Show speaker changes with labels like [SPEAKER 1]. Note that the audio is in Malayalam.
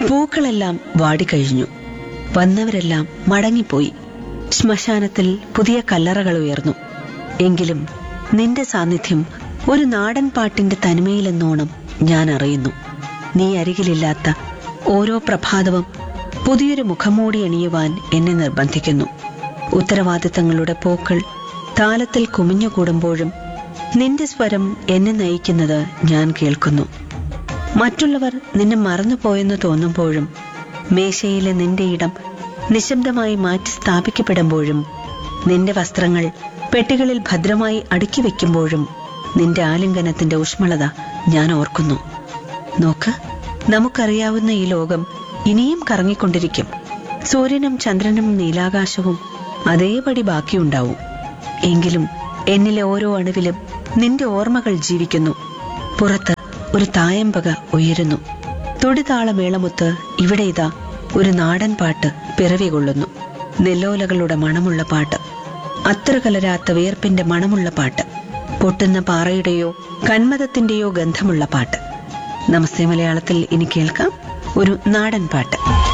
[SPEAKER 1] പൂക്കളെല്ലാം വാടിക്കഴിഞ്ഞു വന്നവരെല്ലാം മടങ്ങിപ്പോയി ശ്മശാനത്തിൽ പുതിയ കല്ലറകൾ ഉയർന്നു എങ്കിലും നിന്റെ സാന്നിധ്യം ഒരു നാടൻ പാട്ടിന്റെ തനിമയിലെന്നോണം ഞാൻ അറിയുന്നു നീ അരികിലില്ലാത്ത ഓരോ പ്രഭാതവും പുതിയൊരു മുഖംമൂടി അണിയുവാൻ എന്നെ നിർബന്ധിക്കുന്നു ഉത്തരവാദിത്തങ്ങളുടെ പൂക്കൾ താലത്തിൽ കുമിഞ്ഞുകൂടുമ്പോഴും നിന്റെ സ്വരം എന്നെ നയിക്കുന്നത് ഞാൻ കേൾക്കുന്നു മറ്റുള്ളവർ നിന്നെ മറന്നുപോയെന്ന് തോന്നുമ്പോഴും മേശയിലെ നിന്റെ ഇടം നിശബ്ദമായി മാറ്റി സ്ഥാപിക്കപ്പെടുമ്പോഴും നിന്റെ വസ്ത്രങ്ങൾ പെട്ടികളിൽ ഭദ്രമായി അടുക്കി വെക്കുമ്പോഴും നിന്റെ ആലിംഗനത്തിന്റെ ഊഷ്മളത ഞാൻ ഓർക്കുന്നു നോക്ക് നമുക്കറിയാവുന്ന ഈ ലോകം ഇനിയും കറങ്ങിക്കൊണ്ടിരിക്കും സൂര്യനും ചന്ദ്രനും നീലാകാശവും അതേപടി ബാക്കിയുണ്ടാവും എങ്കിലും എന്നിലെ ഓരോ അണുവിലും നിന്റെ ഓർമ്മകൾ ജീവിക്കുന്നു പുറത്ത് ഒരു തായമ്പക ഉയരുന്നു തൊടിതാളമേളമുത്ത് ഇവിടെ ഇതാ ഒരു നാടൻ പാട്ട് പിറവി കൊള്ളുന്നു നെല്ലോലകളുടെ മണമുള്ള പാട്ട് അത്ര കലരാത്ത വിയർപ്പിന്റെ മണമുള്ള പാട്ട് പൊട്ടുന്ന പാറയുടെയോ കന്മതത്തിന്റെയോ ഗന്ധമുള്ള പാട്ട് നമസ്തേ മലയാളത്തിൽ ഇനി കേൾക്കാം ഒരു നാടൻ പാട്ട്